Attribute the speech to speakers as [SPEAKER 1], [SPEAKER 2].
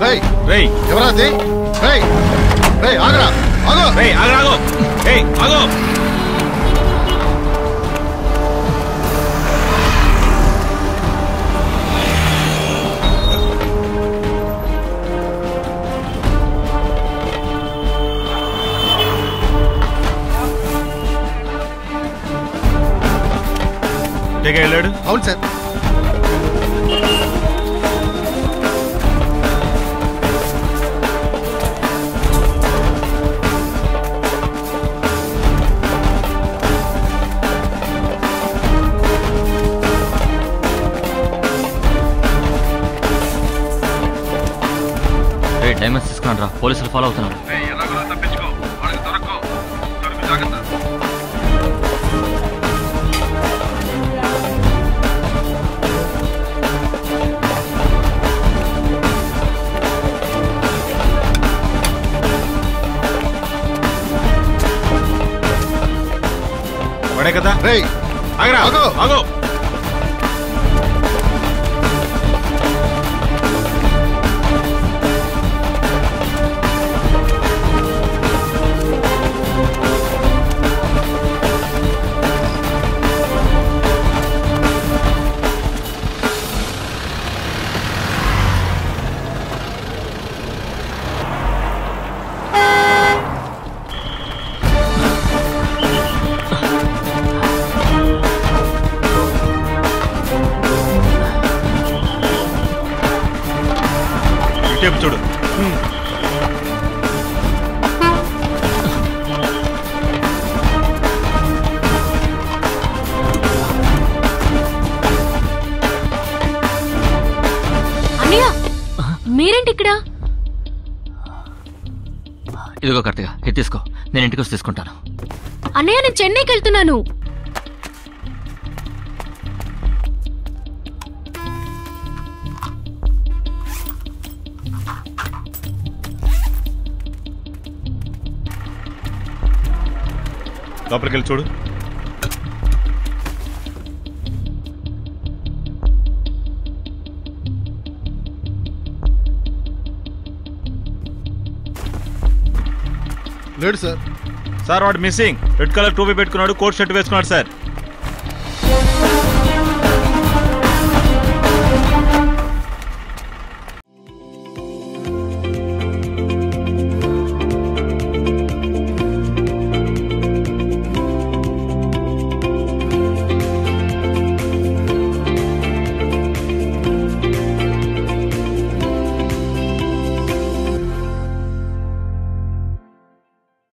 [SPEAKER 1] రేయ్
[SPEAKER 2] రేయ్
[SPEAKER 1] ఎవరా అది రేయ్ రేయ్ ఆగరా ఆగో
[SPEAKER 2] రేయ్ ఆగు ఆగు ఏయ్ ఆగు ఇక వెళ్ళాడు
[SPEAKER 1] అవును సార్
[SPEAKER 3] రే డైమండ్స్ తీసుకున్నాను రా పోలీసులు ఫాలో అవుతున్నారు
[SPEAKER 2] వాడే కదా
[SPEAKER 1] రేయ్
[SPEAKER 2] ఆగరా
[SPEAKER 1] ఆగు.
[SPEAKER 2] ఆగు ఇటేపు చూడు
[SPEAKER 4] అన్నయ్య మీరేంటి ఇక్కడ
[SPEAKER 3] ఇదిగో కార్తిక ఇది తీసుకో నేను ఇంటికి వచ్చి తీసుకుంటాను
[SPEAKER 4] అన్నయ్య నేను చెన్నైకి వెళ్తున్నాను
[SPEAKER 2] లోపలికి వెళ్ళి చూడు
[SPEAKER 1] లేడు సార్
[SPEAKER 2] సార్ వాడు మిస్సింగ్ రెడ్ కలర్ టోపీ పెట్టుకున్నాడు కోట్ షర్ట్ వేసుకున్నాడు సార్